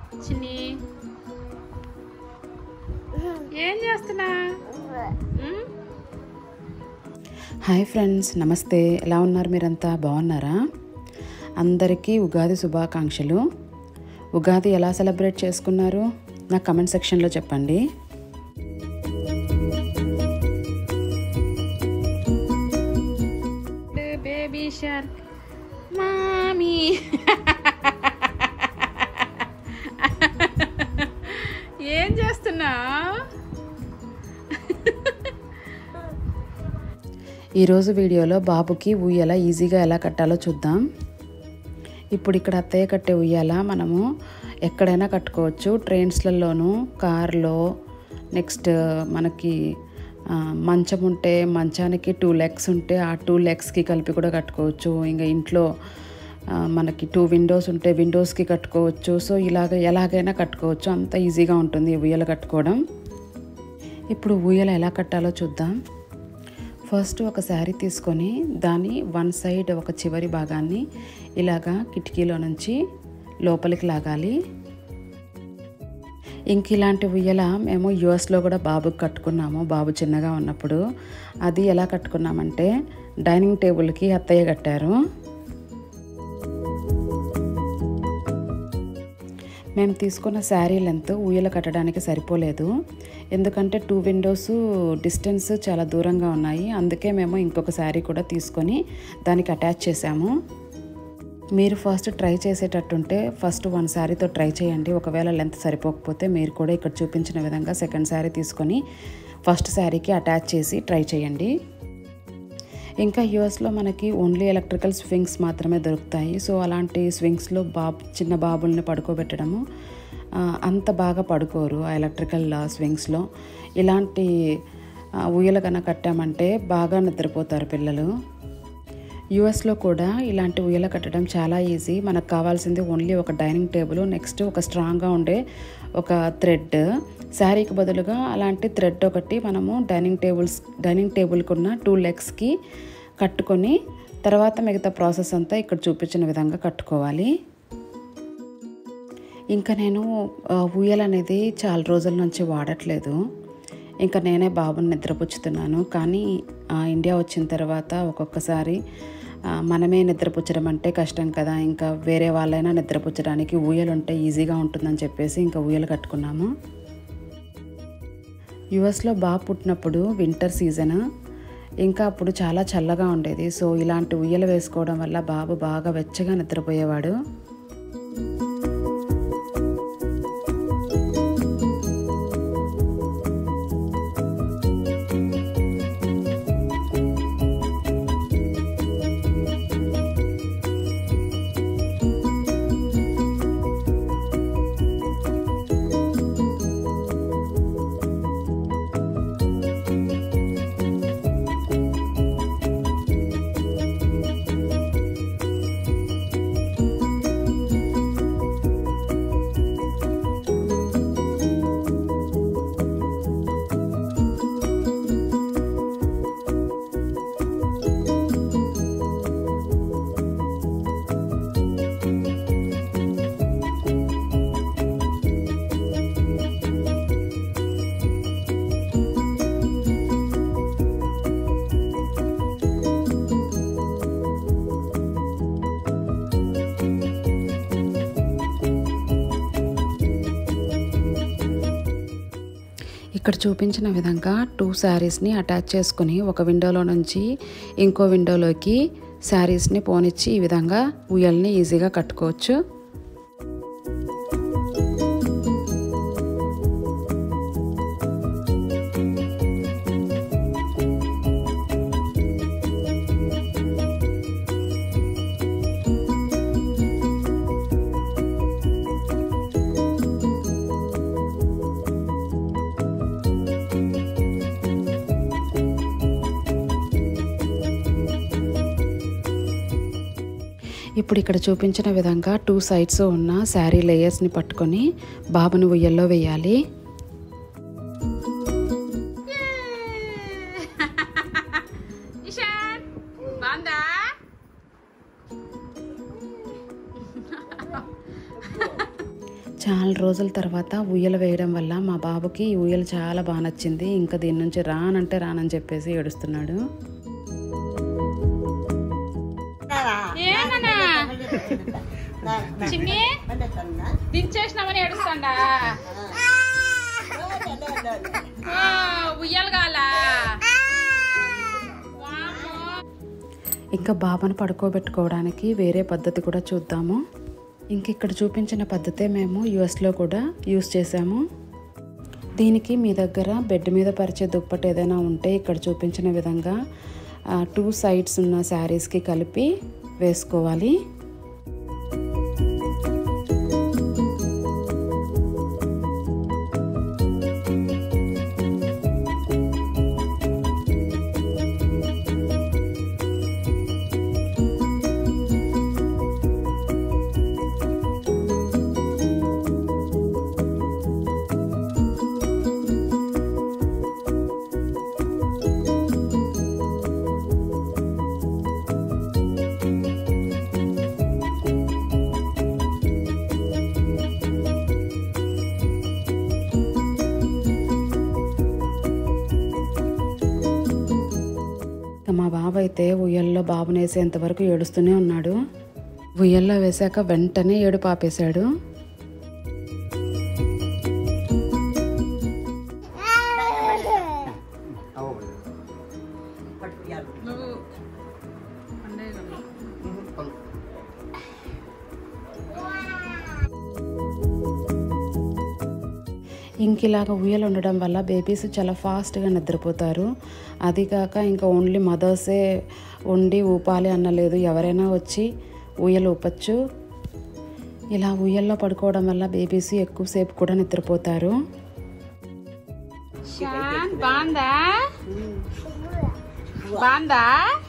చిన్ని ఏం చేస్తున్నా ఉమ్? హాయ్ ఫ్రెండ్స్ నమస్తే ఎలా ఉన్నారు మీరంతా బాగున్నారా అందరికీ ఉగాది శుభాకాంక్షలు ఉగాది ఎలా సెలబ్రేట్ చేసుకున్నారు నా కమెంట్ సెక్షన్లో చెప్పండి బేబీ షార్క్ మామీ ఏం చేస్తున్నా ఈరోజు వీడియోలో బాబుకి ఉయ్యాల ఈజీగా ఎలా కట్టాలో చూద్దాం ఇప్పుడు ఇక్కడ అత్తయ్య కట్టే ఉయ్యాల మనము ఎక్కడైనా కట్టుకోవచ్చు ట్రైన్స్లలోనూ కార్లో నెక్స్ట్ మనకి ఆ, మంచం ఉంటే మంచానికి టూ లెగ్స్ ఉంటే ఆ టూ లెగ్స్కి కలిపి కూడా కట్టుకోవచ్చు ఇంకా ఇంట్లో ఆ, మనకి టూ విండోస్ ఉంటే విండోస్కి కట్టుకోవచ్చు సో ఇలాగ ఎలాగైనా కట్టుకోవచ్చు అంత ఈజీగా ఉంటుంది ఈ ఉయ్యాల కట్టుకోవడం ఇప్పుడు ఊయల ఎలా కట్టాలో చూద్దాం ఫస్ట్ ఒక శారీ తీసుకొని దాని వన్ సైడ్ ఒక చివరి భాగాన్ని ఇలాగా కిటికీలో నుంచి లోపలికి లాగాలి ఇంక ఇలాంటి ఉయ్యల మేము యుఎస్లో కూడా బాబుకి కట్టుకున్నాము బాబు చిన్నగా ఉన్నప్పుడు అది ఎలా కట్టుకున్నామంటే డైనింగ్ టేబుల్కి అత్తయ్య కట్టారు మేము తీసుకున్న శారీ లెంత్ ఊయల కట్టడానికి సరిపోలేదు ఎందుకంటే టూ విండోస్ డిస్టెన్స్ చాలా దూరంగా ఉన్నాయి అందుకే మేము ఇంకొక శారీ కూడా తీసుకొని దానికి అటాచ్ చేసాము మీరు ఫస్ట్ ట్రై చేసేటట్టుంటే ఫస్ట్ వన్ శారీతో ట్రై చేయండి ఒకవేళ లెంత్ సరిపోకపోతే మీరు కూడా ఇక్కడ చూపించిన విధంగా సెకండ్ శారీ తీసుకొని ఫస్ట్ శారీకి అటాచ్ చేసి ట్రై చేయండి ఇంకా యూఎస్లో మనకి ఓన్లీ ఎలక్ట్రికల్ స్వింగ్స్ మాత్రమే దొరుకుతాయి సో అలాంటి స్వింగ్స్లో బాబు చిన్న బాబుల్ని పడుకోబెట్టడము ఆ, అంత బాగా పడుకోరు ఆ ఎలక్ట్రికల్ స్వింగ్స్లో ఇలాంటి ఆ, ఊయల కనుక కట్టామంటే బాగా నిద్రపోతారు పిల్లలు యుఎస్లో కూడా ఇలాంటి ఉయ్యల కట్టడం చాలా ఈజీ మనకు కావాల్సింది ఓన్లీ ఒక డైనింగ్ టేబుల్ నెక్స్ట్ ఒక స్ట్రాంగ్గా ఉండే ఒక థ్రెడ్ శారీకి బదులుగా అలాంటి థ్రెడ్ ఒకటి మనము డైనింగ్ టేబుల్స్ డైనింగ్ టేబుల్కి ఉన్న టూ లెగ్స్కి కట్టుకొని తర్వాత మిగతా ప్రాసెస్ అంతా ఇక్కడ చూపించిన విధంగా కట్టుకోవాలి ఇంకా నేను ఆ, ఉయ్యల అనేది చాలా రోజుల నుంచి వాడట్లేదు ఇంకా నేనే బాబుని నిద్రపుచ్చుతున్నాను కానీ ఆ, ఇండియా వచ్చిన తర్వాత ఒక్కొక్కసారి ఆ, మనమే నిద్రపుచ్చడం అంటే కష్టం కదా ఇంకా వేరే వాళ్ళైనా నిద్రపుచ్చడానికి ఊయలు ఉంటే ఈజీగా ఉంటుందని చెప్పేసి ఇంకా ఊయలు కట్టుకున్నాము యుఎస్లో బాబు పుట్టినప్పుడు వింటర్ సీజన్ ఇంకా అప్పుడు చాలా చల్లగా ఉండేది సో ఇలాంటి ఉయ్యలు వేసుకోవడం వల్ల బాబు బాగా వెచ్చగా నిద్రపోయేవాడు ఇక్కడ చూపించిన విధంగా టూ శారీస్ని అటాచ్ చేసుకుని ఒక విండోలో నుంచి ఇంకో విండోలోకి శారీస్ని పోనిచ్చి ఈ విధంగా ఉయ్యల్ని ఈజీగా కట్టుకోవచ్చు ఇప్పుడు ఇక్కడ చూపించిన విధంగా టూ సైడ్స్ ఉన్న శారీ లేయర్స్ని పట్టుకొని బాబుని ఉయ్యల్లో వేయాలి ఇషాన్ బాందా చాలా రోజుల తర్వాత ఉయ్యల వేయడం వల్ల మా బాబుకి ఈ ఉయ్యలు చాలా బాగా నచ్చింది ఇంకా దీని నుంచి రానంటే రానని చెప్పేసి ఏడుస్తున్నాడు ఏమన్నా చిన్ని దించేసినామని ఏడుస్తాడా ఓ, ఉయ్యాలు కాలా వామ్మో. ఇంకా బాబాను పడుకోబెట్టుకోవడానికి వేరే పద్ధతి కూడా చూద్దాము ఇంక ఇక్కడ చూపించిన పద్ధతే మేము యుఎస్లో కూడా యూస్ చేసాము దీనికి మీ దగ్గర బెడ్ మీద పరిచే దుప్పటి ఏదైనా ఉంటే ఇక్కడ చూపించిన విధంగా టూ సైడ్స్ ఉన్న శారీస్కి కలిపి వేసుకోవాలి ఇక మా బాబు అయితే ఉయ్యల్లో బాబుని వేసేంత వరకు ఏడుస్తూనే ఉన్నాడు ఉయ్యల్లో వేశాక వెంటనే ఏడు పాపేశాడు నువ్వు పండేయగలవు. ఇంక ఇలాగ ఉయ్యలు ఉండడం వల్ల బేబీస్ చాలా ఫాస్ట్గా నిద్రపోతారు అది కాక ఇంకా ఓన్లీ మదర్సే ఉండి ఊపాలి అన్నలేదు ఎవరైనా వచ్చి ఉయ్యలు ఊపచ్చు ఇలా ఉయ్యల్లో పడుకోవడం వల్ల బేబీస్ ఎక్కువసేపు కూడా నిద్రపోతారు శాంత్ బాందా బాందా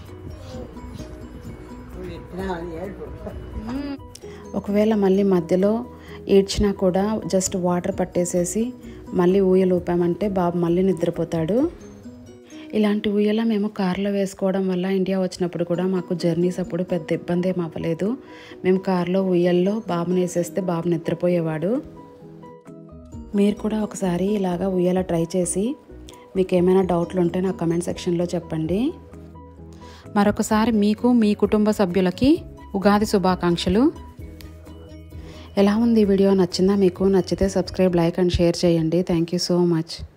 ఒకవేళ మళ్ళీ మధ్యలో ఏడ్చినా కూడా జస్ట్ వాటర్ పట్టేసేసి మళ్ళీ ఊయలు ఊపామంటే బాబు మళ్ళీ నిద్రపోతాడు ఇలాంటి ఊయల మేము కార్లో వేసుకోవడం వల్ల ఇండియా వచ్చినప్పుడు కూడా మాకు జర్నీస్ అప్పుడు పెద్ద ఇబ్బంది ఏం అవ్వలేదు మేము కార్లో ఉయ్యల్లో బాబుని వేసేస్తే బాబు నిద్రపోయేవాడు మీరు కూడా ఒకసారి ఇలాగా ఉయ్యాల ట్రై చేసి మీకు ఏమైనా డౌట్లు ఉంటే నా కమెంట్ సెక్షన్లో చెప్పండి మరొకసారి మీకు మీ కుటుంబ సభ్యులకి ఉగాది శుభాకాంక్షలు ఎలా ఉంది ఈ వీడియో నచ్చిందా మీకు నచ్చితే సబ్స్క్రైబ్ లైక్ అండ్ షేర్ చేయండి థ్యాంక్ యూ సో మచ్